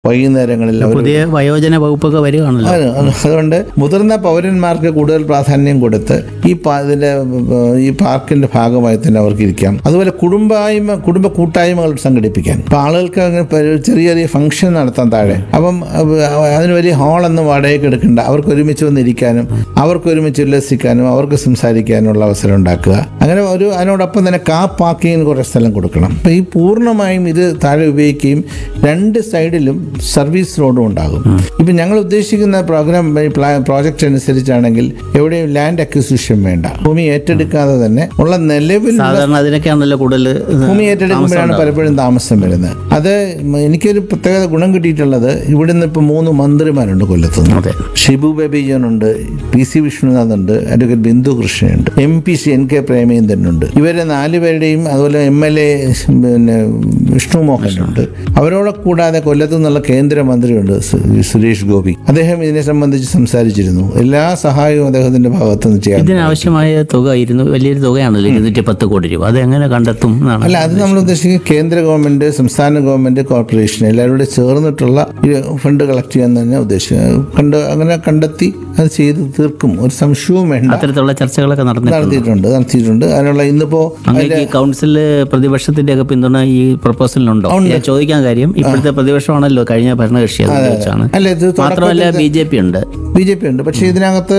വൈകുന്നേരങ്ങളിൽ അവർ പുതിയ വയോജന വകുപ്പൊക്കെ വരികയാണല്ലോ അത് അതുകൊണ്ട് മുതിർന്ന പൗരന്മാർക്ക് കൂടുതൽ പ്രാധാന്യം കൊടുത്ത് ഈ പാ- ഇതിന്റെ ഏർ, ഈ പാർക്കിന്റെ ഭാഗമായി തന്നെ അവർക്ക് ഇരിക്കാം അതുപോലെ കുടുംബായ്മ കുടുംബ കൂട്ടായ്മകൾ സംഘടിപ്പിക്കാൻ ഇപ്പൊ ആളുകൾക്ക് അങ്ങനെ ഇപ്പൊ ഒരു ചെറിയ ചെറിയ ഫംഗ്ഷൻ നടത്താൻ താഴെ അപ്പം അത് അതിന് വലിയ ഹാളൊന്നും വാടകയ്ക്ക് എടുക്കണ്ട അവർക്ക് ഒരുമിച്ച് വന്നിരിക്കാനും അവർക്ക് ഒരുമിച്ച് ഉല്ലസിക്കാനും അവർക്ക് സംസാരിക്കാനുള്ള അവസരം ഉണ്ടാക്കുക അങ്ങനെ ഒരു അതിനോടൊപ്പം തന്നെ കാർ പാർക്കിങ്ങിന് കുറേ സ്ഥലം കൊടുക്കണം അപ്പൊ ഈ പൂർണ്ണമായും ഇത് താഴെ ഉപയോഗിക്കുകയും രണ്ട് സൈഡിലും സർവീസ് റോഡും ഉണ്ടാകും ഇപ്പം ഞങ്ങൾ ഉദ്ദേശിക്കുന്ന പ്രോഗ്രാം പ്രോജക്റ്റ് അനുസരിച്ചാണെങ്കിൽ എവിടെയും ലാൻഡ് അക്വിസിഷൻ വേണ്ട ഭൂമി ഏറ്റെടുക്കാതെ തന്നെ ഉള്ള നിലവിൽ സാധാരണ അതിനൊക്കെയാണല്ലോ കൂടുതൽ ഇത് ഭൂമി ഏറ്റെടുക്കുമ്പോഴാണ് പലപ്പോഴും താമസം വരുന്നത് അത് എനിക്കൊരു പ്രത്യേകത ഗുണം കിട്ടിയിട്ടുള്ളത് ഇവിടുന്ന് ഇപ്പം മൂന്ന് മന്ത്രിമാരുണ്ട് കൊല്ലത്തുനിന്ന് അതെ ഷിബു ബേബി ജോൺ ഉണ്ട് പി സി വിഷ്ണുനാഥ് ഉണ്ട് അഡ്വക്കേറ്റ് ബിന്ദു കൃഷ്ണനുണ്ട് M P C N K Premendran ഉണ്ട് ഇവരെ നാലുപേരുടെയും അതുപോലെ എം എൽ എ പിന്നെ വിഷ്ണു മോഹനുണ്ട് അവരോടെ കൂടാതെ കൊല്ലത്തു നിന്നുള്ള കേന്ദ്രമന്ത്രിയുണ്ട് സു- സുരേഷ് ഗോപി അദ്ദേഹം ഇതിനെ സംബന്ധിച്ച് സംസാരിച്ചിരുന്നു എല്ലാ സഹായവും അദ്ദേഹത്തിന്റെ ഭാഗത്തു നിന്ന് ചെയ്യാൻ ഇതിനാവശ്യമായ തുക ഇരുന്നു വലിയൊരു തുകയാണല്ലോ ഇരുന്നൂറ്റി പത്ത് കോടി രൂപ അത് എങ്ങനെ കണ്ടെത്തും എന്നാണ് അല്ല അത് നമ്മൾ ഉദ്ദേശിക്കുന്നത് കേന്ദ്ര ഗവൺമെന്റ് സംസ്ഥാന ഗവൺമെന്റ് കോർപ്പറേഷൻ എല്ലാവരും കൂടെ ചേർന്നിട്ടുള്ള ഈ ഫണ്ട് കളക്ട് ചെയ്യാൻ തന്നെ ഉദ്ദേശിക്കുന്നത് കണ്ട് അങ്ങനെ കണ്ടെത്തി അത് ചെയ്ത് തീർക്കും ഒരു സംശയവും വേണ്ട അത്തരത്തിലുള്ള ചർച്ചകളൊക്കെ നടന്നിട്ടുണ്ട് നടത്തിയിട്ടുണ്ട് നടത്തിയിട്ടുണ്ട് അതിനുള്ള ഇന്നിപ്പോ അങ്ങേക്ക് ഈ കൗൺസിലില് പ്രതിപക്ഷത്തിന്റെ ഒക്കെ പിന്തുണ ഈ പ്രപ്പോസലിനുണ്ടോ ഞാൻ ചോദിക്കാൻ കാര്യം ഇപ്പോഴത്തെ പ്രതിപക്ഷമാണല്ലോ കഴിഞ്ഞ ഭരണകക്ഷി അത് വെച്ചാണ് അല്ല ഇത് മാത്രമല്ല ബി ജെ പി ഉണ്ട് ബി ജെ പി ഉണ്ട് പക്ഷേ ഇതിനകത്ത്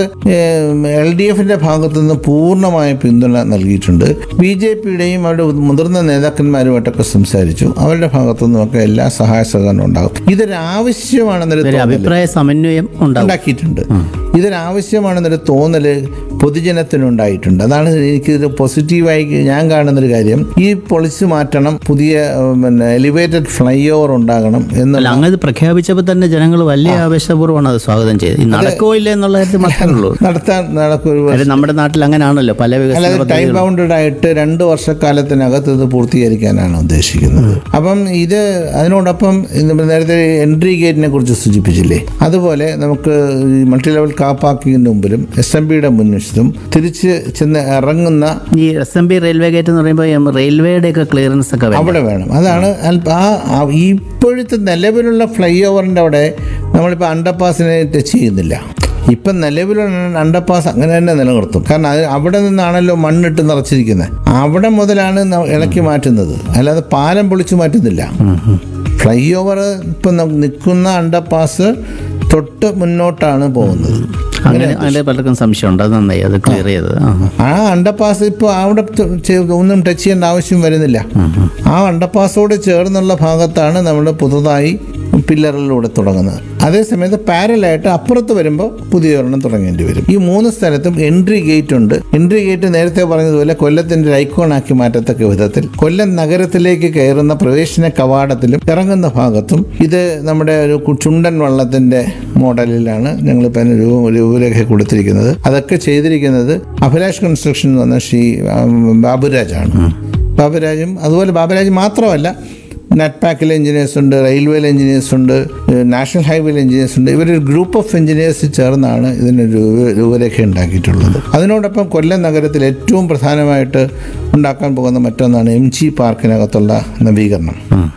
എൽ ഡി എഫിന്റെ ഭാഗത്തു നിന്ന് പൂർണ്ണമായ പിന്തുണ നൽകിയിട്ടുണ്ട് ബി ജെ പിയുടെയും അവരുടെ മുതിർന്ന നേതാക്കന്മാരുമായിട്ടൊക്കെ സംസാരിച്ചു അവരുടെ ഭാഗത്തു നിന്നുമൊക്കെ എല്ലാ സഹായ സഹകരണം ഉണ്ടാകും ഇതൊരാവശ്യമാണെന്നൊരു ഒരു തോന്നല് അഭിപ്രായ സമന്വയം ഉണ്ടാവും ഉണ്ടാക്കിയിട്ടുണ്ട് ഇതൊരാവശ്യമാണെന്നൊരു തോന്നല് പൊതുജനത്തിനുണ്ടായിട്ടുണ്ട് അതാണ് എനിക്കിത് പോസിറ്റീവായി ഞാൻ കാണുന്നൊരു കാര്യം ഈ പൊളിച്ചു മാറ്റണം പുതിയ ഉം, പിന്നെ എലിവേറ്റഡ് ഫ്ലൈ ഓവർ ഉണ്ടാകണം അല്ല എന്നുള്ള അങ്ങ് ഇത് പ്രഖ്യാപിച്ചപ്പോൾ തന്നെ ജനങ്ങൾ വലിയ ആവേശപൂർവ്വമാണ് അത് സ്വാഗതം ചെയ്തത് ഈ നടക്കോ ഇല്ല എന്നുള്ള കാര്യത്തിൽ മാത്രമേ ഉള്ളൂ നടത്താൻ നടക്കൊരു കാര്യം നമ്മുടെ നാട്ടിൽ അങ്ങനെയാണല്ലോ പല വികസന അല്ലാതെ ടൈം പദ്ധതികളും ബൗണ്ടഡ് ആയിട്ട് രണ്ട് വർഷക്കാലത്തിനകത്ത് ഇത് പൂർത്തീകരിക്കാനാണ് ഉദ്ദേശിക്കുന്നത് അപ്പം ഇത് അതിനോടൊപ്പം ഇന്ന് നേരത്തെ എൻട്രി ഗേറ്റിനെ കുറിച്ച് സൂചിപ്പിച്ചില്ലേ അതുപോലെ നമുക്ക് ഈ മൾട്ടി ലെവൽ കാർ പാർക്കിങ്ങിന് മുമ്പിലും എസ് എം ബിയുടെ മുൻവശത്തും തിരിച്ച് ചെന്ന് ഇറങ്ങുന്ന ഈ S M B railway gate എന്ന് പറയുമ്പോൾ റെയിൽവേയുടെ ഒക്കെ ക്ലിയറൻസ് ഒക്കെ വേണം അവിടെ വേണം അതാണ് അൽപ- ആ ആ ഇപ്പോഴത്തെ നിലവിലുള്ള ഫ്ലൈ ഓവറിൻ്റെ അവിടെ നമ്മളിപ്പോൾ അണ്ടർപാസിനെ ടച്ച് ചെയ്യുന്നില്ല ഇപ്പം നിലവിലുള്ള അണ്ടർപാസ് അങ്ങനെ തന്നെ നിലനിർത്തും കാരണം അത് അവിടെ നിന്നാണല്ലോ മണ്ണിട്ട് നിറച്ചിരിക്കുന്നത് അവിടെ മുതലാണ് ന- ഇളക്കി മാറ്റുന്നത് അല്ലാതെ പാലം പൊളിച്ചു മാറ്റുന്നില്ല ഫ്ലൈ ഓവർ ഇപ്പം നിൽക്കുന്ന അണ്ടർപാസ് തൊട്ട് മുന്നോട്ടാണ് പോകുന്നത് അങ്ങനെ അതിന്റെ പലർക്കും സംശയമുണ്ട് അത് നന്നായി അത് ക്ലിയർ ചെയ്തത് ആ. ആ അണ്ടർപാസ് ഇപ്പോൾ അവിടെ ത- ചെ- ഒന്നും ടച്ച് ചെയ്യേണ്ട ആവശ്യം വരുന്നില്ല ആ അണ്ടർപാസോട് ചേർന്നുള്ള ഭാഗത്താണ് നമ്മൾ പുതുതായി പില്ലറിലൂടെ തുടങ്ങുന്നത് അതേസമയത്ത് പാരലായിട്ട് അപ്പുറത്ത് വരുമ്പോൾ പുതിയ ഒരെണ്ണം തുടങ്ങേണ്ടി വരും ഈ മൂന്ന് സ്ഥലത്തും എൻട്രി ഗേറ്റ് ഉണ്ട് എൻട്രി ഗേറ്റ് നേരത്തെ പറഞ്ഞതുപോലെ കൊല്ലത്തിന്റെ ഒരു ഐക്കോണാക്കി മാറ്റത്തക്ക വിധത്തിൽ കൊല്ലം നഗരത്തിലേക്ക് കയറുന്ന പ്രവേശന കവാടത്തിലും ഇറങ്ങുന്ന ഭാഗത്തും ഇത് നമ്മുടെ ഒരു കു- ചുണ്ടൻ വള്ളത്തിന്റെ മോഡലിലാണ് ഞങ്ങളിപ്പോൾ അതിന് രൂപ രൂപരേഖ കൊടുത്തിരിക്കുന്നത് അതൊക്കെ ചെയ്തിരിക്കുന്നത് അഭിലാഷ് കൺസ്ട്രക്ഷൻ എന്ന് പറഞ്ഞ ശ്രീ ആം, ബാബുരാജാണ് ബാബുരാജും അതുപോലെ ബാബുരാജ് മാത്രമല്ല നെറ്റ്പാക്കിലെ എഞ്ചിനീയേഴ്സ് ഉണ്ട് റെയിൽവേയിലെ എഞ്ചിനീയേഴ്സ് ഉണ്ട് ഏഹ് നാഷണൽ ഹൈവേയിലെ എഞ്ചിനീയേഴ്സ് ഉണ്ട് ഇവരൊരു ഗ്രൂപ്പ് ഓഫ് എഞ്ചിനീയേഴ്സ് ചേർന്നാണ് ഇതിന് രൂപ രൂപരേഖ ഉണ്ടാക്കിയിട്ടുള്ളത് അതിനോടൊപ്പം കൊല്ലം നഗരത്തിൽ ഏറ്റവും പ്രധാനമായിട്ട് ഉണ്ടാക്കാൻ പോകുന്ന മറ്റൊന്നാണ് എം ജി പാർക്കിനകത്തുള്ള നവീകരണം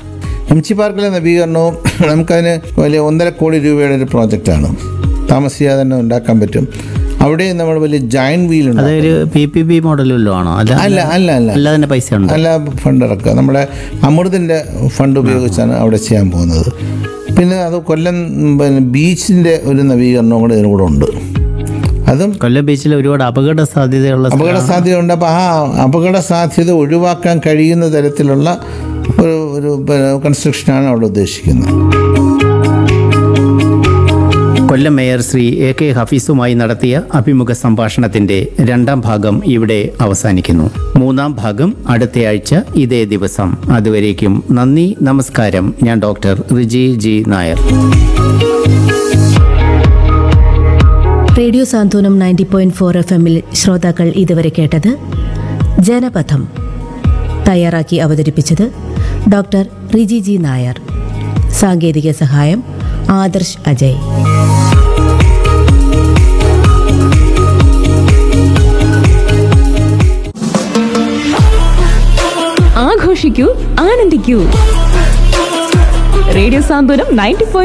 എം ജി പാർക്കിലെ നവീകരണവും നമുക്കതിന് വലിയ ഒന്നര കോടി രൂപയുടെ ഒരു പ്രോജക്റ്റാണ് താമസിയാതെ തന്നെ ഉണ്ടാക്കാൻ പറ്റും അവിടെ നമ്മൾ വലിയ ജയന്റ് വീൽ ഉണ്ട് അതൊരു പി പി പി മോഡലല്ലോ ആണോ അല്ല അല്ല അല്ല അല്ല അല്ലാതെ തന്നെ പൈസ ഉണ്ട് അല്ല ഫണ്ട് ഇറക്കുക നമ്മുടെ അമൃതിൻ്റെ ഫണ്ട് ഉപയോഗിച്ചാണ് അവിടെ ചെയ്യാൻ പോകുന്നത് പിന്നെ അത് കൊല്ലം പിന്നെ ബീച്ചിൻ്റെ ഒരു നവീകരണവും കൂടെ ഇതിനും കൂടെ ഉണ്ട് അതും കൊല്ലം ബീച്ചിൽ ഒരുപാട് അപകട സാധ്യതയുള്ള അപകട സാധ്യതയുണ്ട് അപ്പോൾ ആ അപകട സാധ്യത ഒഴിവാക്കാൻ കഴിയുന്ന തരത്തിലുള്ള ഒരു ഒരു പിന്നെ കൺസ്ട്രക്ഷനാണ് അവിടെ ഉദ്ദേശിക്കുന്നത് Kollam mayor Shri A K ഹഫീസുമായി നടത്തിയ അഭിമുഖ സംഭാഷണത്തിന്റെ രണ്ടാം ഭാഗം ഇവിടെ അവസാനിക്കുന്നു മൂന്നാം ഭാഗം അടുത്തയാഴ്ച ഇതേ ദിവസം അതുവരേക്കും നന്ദി നമസ്കാരം ഞാൻ doctor Riji G Nair radio Santhwanam ninety point four F എമ്മിൽ ശ്രോതാക്കൾ ഇതുവരെ കേട്ടത് ജനപഥം തയ്യാറാക്കി അവതരിപ്പിച്ചത് ഡോക്ടർ റിജി ജി നായർ സാങ്കേതിക സഹായം ആദർശ് അജയ് ആഘോഷിക്കൂ ആനന്ദിക്കൂ റേഡിയോ സാന്ത്വനം നയൻറ്റി